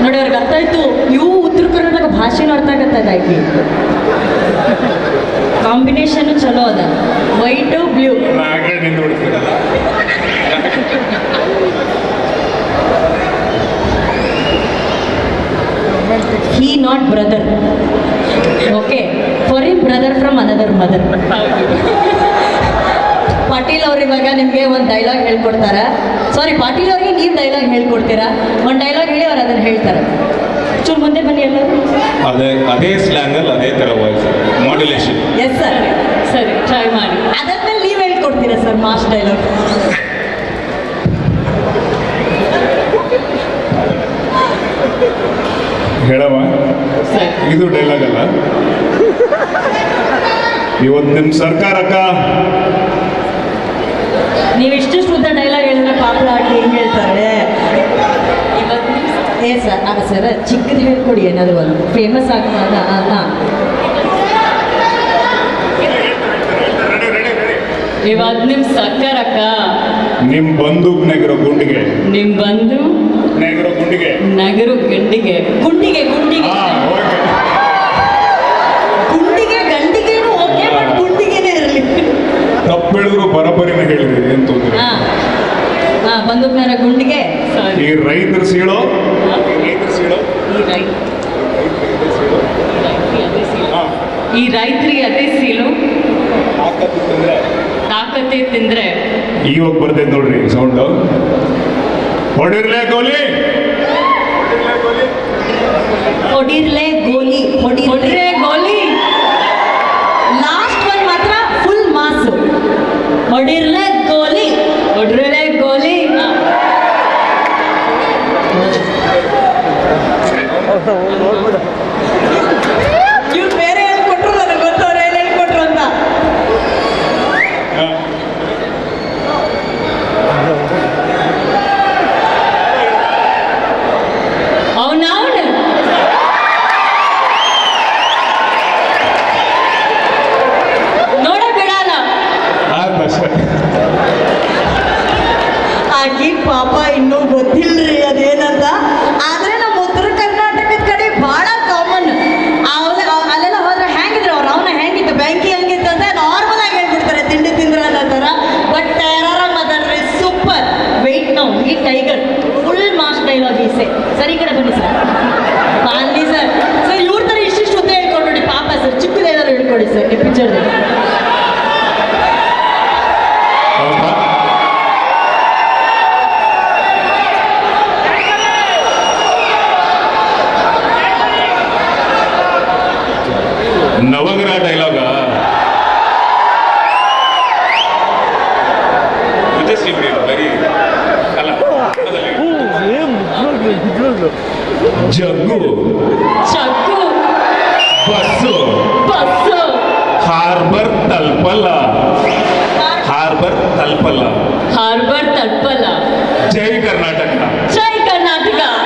ನೋಡಿ ಅವ್ರಿಗೆ ಅರ್ಥ ಆಯ್ತು ಇವು ಉತ್ತರ ಕರ್ನಾಟಕ ಭಾಷೆನೂ ಅರ್ಥ ಆಗತ್ತದ ಆಕಿ ಕಾಂಬಿನೇಷನ್ ಚಲೋ ಅದ ವೈಟ್ ಬ್ಲೂ ನಾಗೇ ನಿಂದು ಬಿಡ್ತೀರ he not brother okay for in brother from another mother Patil ಅವ್ರು ಇವಾಗ ನಿಮಗೆ ಒಂದು ಡೈಲಾಗ್ ಹೇಳ್ಕೊಡ್ತಾರ ಸಾರಿ ಪಾಟೀಲ್ ಅವ್ರಿಗೆ ನೀವು ಡೈಲಾಗ್ ಹೇಳ್ಕೊಡ್ತೀರಾ ಒಂದು ಡೈಲಾಗ್ ಹೇಳಿ ಅವ್ರು ಅದನ್ನು ಹೇಳ್ತಾರೆ ಚೂರು ಮುಂದೆ ಬನ್ನಿ ಎಲ್ಲರೂ ಅದೇ ಅದೇ ಸ್ಲ್ಯಾಂಗಲ್ಲಿ ಅದೇ ಥರ ವಾಯ್ಸ್ ಮಾಡ್ಯುಲೇಷನ್ ಎಸ್ ಸರ್ ಸರಿ ಟ್ರೈ ಮಾಡಿ ಅದಾದ್ಮೇಲೆ ನೀವು ಹೇಳ್ಕೊಡ್ತೀರಾ ಸರ್ ಮಾಸ್ ಡೈಲಾಗ್ ಹೇಳವ ಸರಿ ಇದು ಡೈಲಾಗ್ ಅಲ್ಲ ಇವತ್ತು ನಿಮ್ಮ ಸರ್ಕಾರಕ್ಕ ನೀವು ಇಷ್ಟಿಷ್ಟು ಉದ್ದ ಡೈಲಾಗ್ ಹೇಳಿದ್ರೆ ಪಾಪಳ ಹಾಕಿ ಹೆಂಗೆ ಹೇಳ್ತಾರೆ ಇವತ್ತು ಏ ಸರ್ ಅಲ್ಲ ಸರ್ ಚಿಕ್ಕದು ಹೇಳ್ಕೊಡಿ ಏನಾದರೂ ಒಂದು ಫೇಮಸ್ ಆಗ್ತದ ಹಾಂ ಇವತ್ತು ನಿಮ್ ಸಕ್ಕರಕ್ಕ ನಿಮ್ಮ ಬಂದೂಕ್ ನೆಗರೋ ಗುಂಡಿಗೆ ನಿಮ್ ಬಂದು ನೆಗರೋ ಗುಂಡಿಗೆ ನಗರು ಗಂಡಿಗೆ ಗುಂಡಿಗೆ ಗುಂಡಿಗೆ ಹಾ ಓಕೆ ಗುಂಡಿಗೆ ಗಂಡಿಗೆನೂ ಓಕೆ ಬಟ್ ಗುಂಡಿಗೆನೇ ಇರಲಿ ತಪ್ಪು ಹೇಳಿದ್ರು ಬರಬರಿನ ಹೇಳಿದ್ರಿ ಏನ್ ತೊಂದ್ರೆ ಹಾಂ ಹಾಂ ಬಂದೂಕ್ನರ ಗುಂಡಿಗೆ ಸಾರಿ ಈ ರೈತರ ಸೀಳೋ ರೈತರ ಸೀಳೋ ಈ ರೈ ಈ ರೈತರಿಗೆ ಅದೇ ಸೀಲು ತಾಕತ್ತೆ ತಿಂದ್ರೆ ಇವಾಗ ಬರ್ತೈತೆ ನೋಡ್ರಿ ಸೌಂಡ್ ಹೊಡಿರ್ಲೆ ಗೋಲಿ ಹೊಡಿರ್ಲೆ ಗೋಲಿ ಹೊಡಿರ್ಲೆ ಹೊಡ್ರೆ ಗೋಲಿ ಲಾಸ್ಟ್ ಒನ್ ಮಾತ್ರ ಫುಲ್ ಮಾಸ್ ಹೊಡಿರ್ಲೆ ಗೋಲಿ ಹೊಡ್ರೆ ಗೋಲಿ ಆ, ಇವ್ರು ಬೇರೆ ಹೇಳ್ಕೊಟ್ರು ನನಗೆ ಗೊತ್ತು ಅವ್ರು ಏನು ಹೇಳ್ಕೊಟ್ರು ಅಂತ ಅವ್ನವ್ನು ನೋಡ ಬಿಡಲ್ಲ ಅಷ್ಟೇ ಆಕಿ ಪಾಪ ಇನ್ನೂ ಗೊತ್ತಿಲ್ರಿ ಅದೇನಂತ ಆದ್ರೆ ನಮ್ಮ ಉತ್ತರ ಕರ್ನಾಟಕದ ಕಡೆ ಬಹಳ ಕಾಮನ್ ಅಲ್ಲೆಲ್ಲ ಹೋದ್ರೆ ಹೆಂಗಿದ್ರು ಅವ್ರು ಅವನ ಹೆಂಗಿತ್ತು ಬ್ಯಾಂಕಿ ಹೆಂಗಿತ್ತು ಅಂತ ನಾರ್ಮಲ್ ಆಗಿ ಹೇಳ್ಬಿಡ್ತಾರೆ ತಿಂಡಿ ತಿಂದ್ರ ಅನ್ನೋ ಥರ ಬಟ್ ಟೆರರ ಮಾತಾಡ್ರಿ ಸೂಪರ್ ವೆಯ್ಟ್ ನಾವು ಈ ಟೈಗರ್ ಫುಲ್ ಮಾಸ್ ಡೈಲಾಗ್ ಈಸೆ ಸರಿ ಈ ಕಡೆ ಬನ್ನಿ ಸರ್ ಬನ್ನಿ ಸರ್ ಸರ್ ಇವ್ರ ಥರ ಇಷ್ಟಿಷ್ಟು ಉದ್ದ ಹೇಳ್ಕೊಡ್ಬೇಡಿ ಪಾಪ ಸರ್ ಚಿಕ್ಕದು ಏನಾದ್ರು ಹೇಳ್ಕೊಡಿ ಸರ್ ಈ ಪಿಕ್ಚರ್ದಲ್ಲಿ ಹೌದಾ? ನವಗ್ರಹ ಡೈಲಾಗ ವೆರಿ ಅಲ್ಲ ಜಗ್ಗು ಚಕ್ಕು ಬಸ್ಸು ಬಸ್ಸು ಹಾರ್ಬರ್ ತಲ್ಪಲ್ಲ ಹಾರ್ಬರ್ ತಲ್ಪಲ್ಲ ಹಾರ್ಬರ್ ತಲ್ಪಲ್ಲ ಜೈ ಕರ್ನಾಟಕ ಜೈ ಕರ್ನಾಟಕ